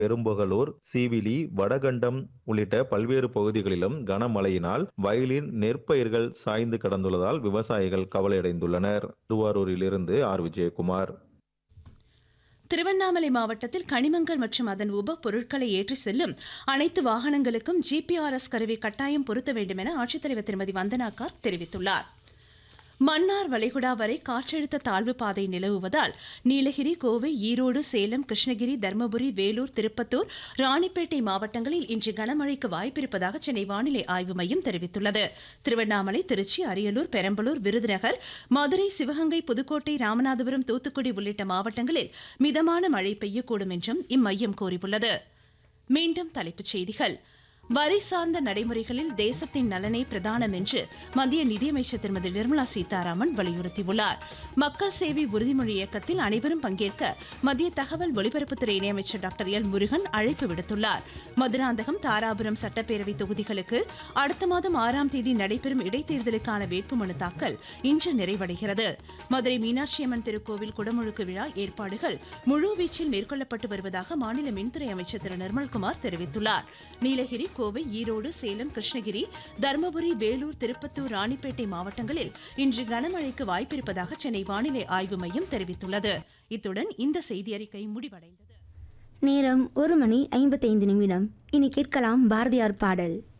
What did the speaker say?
பெரும்புகலூர் சீவிலி வடகண்டம் உள்ளிட்ட பல்வேறு பகுதிகளிலும் கனமழையினால் வயலின் நெற்பயிர்கள் சாய்ந்து கிடந்துள்ளதால் விவசாயிகள் கவலையடைந்துள்ளனர் திருவாரூரிலிருந்து ஆர் விஜயகுமார் திருவண்ணாமலை மாவட்டத்தில் கனிமங்கள் மற்றும் அதன் உப பொருட்களை ஏற்றி செல்லும் அனைத்து வாகனங்களுக்கும் ஜிபிஆர்எஸ் கருவி கட்டாயம் பொருத்த வேண்டும் என ஆட்சித்தலைவர் திருமதி வந்தனா கார்க் தெரிவித்துள்ளார் மன்னார் வளைகுடா வரை காற்றழுத்த தாழ்வு பாதை நிலவுவதால் நீலகிரி கோவை ஈரோடு சேலம் கிருஷ்ணகிரி தருமபுரி வேலூர் திருப்பத்தூர் ராணிப்பேட்டை மாவட்டங்களில் இன்று கனமழைக்கு வாய்ப்பிருப்பதாக சென்னை வானிலை ஆய்வு மையம் தெரிவித்துள்ளது திருவண்ணாமலை திருச்சி அரியலூர் பெரம்பலூர் விருதுநகர் மதுரை சிவகங்கை புதுக்கோட்டை ராமநாதபுரம் தூத்துக்குடி உள்ளிட்ட மாவட்டங்களில் மிதமான மழை பெய்யக்கூடும் என்றும் இம்மையம் கூறியுள்ளது மீண்டும் தலைப்புச் செய்திகள் வரி சார்ந்த நடைமுறைகளில் தேசத்தின் நலனே பிரதானம் என்று மத்திய நிதியமைச்சர் திருமதி நிர்மலா சீதாராமன் வலியுறுத்தியுள்ளார் மக்கள் சேவை உறுதிமொழி இயக்கத்தில் அனைவரும் பங்கேற்க மத்திய தகவல் ஒலிபரப்புத்துறை இணையமைச்சர் டாக்டர் எல் முருகன் அழைப்பு விடுத்துள்ளார் மதுராந்தகம் தாராபுரம் சட்டப்பேரவை தொகுதிகளுக்கு அடுத்த மாதம் ஆறாம் தேதி நடைபெறும் இடைத்தேர்தலுக்கான வேட்புமனு தாக்கல் இன்று நிறைவடைகிறது மதுரை மீனாட்சியம்மன் திருக்கோவில் குடமுழுக்கு விழா ஏற்பாடுகள் முழுவீச்சில் மேற்கொள்ளப்பட்டு வருவதாக மாநில மின்துறை அமைச்சர் திரு நிர்மல்குமார் தெரிவித்துள்ளார் நீலகிரி கோவை ஈரோடு சேலம் கிருஷ்ணகிரி தருமபுரி வேலூர் திருப்பத்தூர் ராணிப்பேட்டை மாவட்டங்களில் இன்று கனமழைக்கு வாய்ப்பிருப்பதாக சென்னை வானிலை ஆய்வு மையம் தெரிவித்துள்ளது இத்துடன் இந்த செய்தியறிக்கை முடிவடைந்தது நேரம் ஒரு மணி ஐம்பத்தைந்து நிமிடம் இனி கேட்கலாம் பாரதியார் பாடல்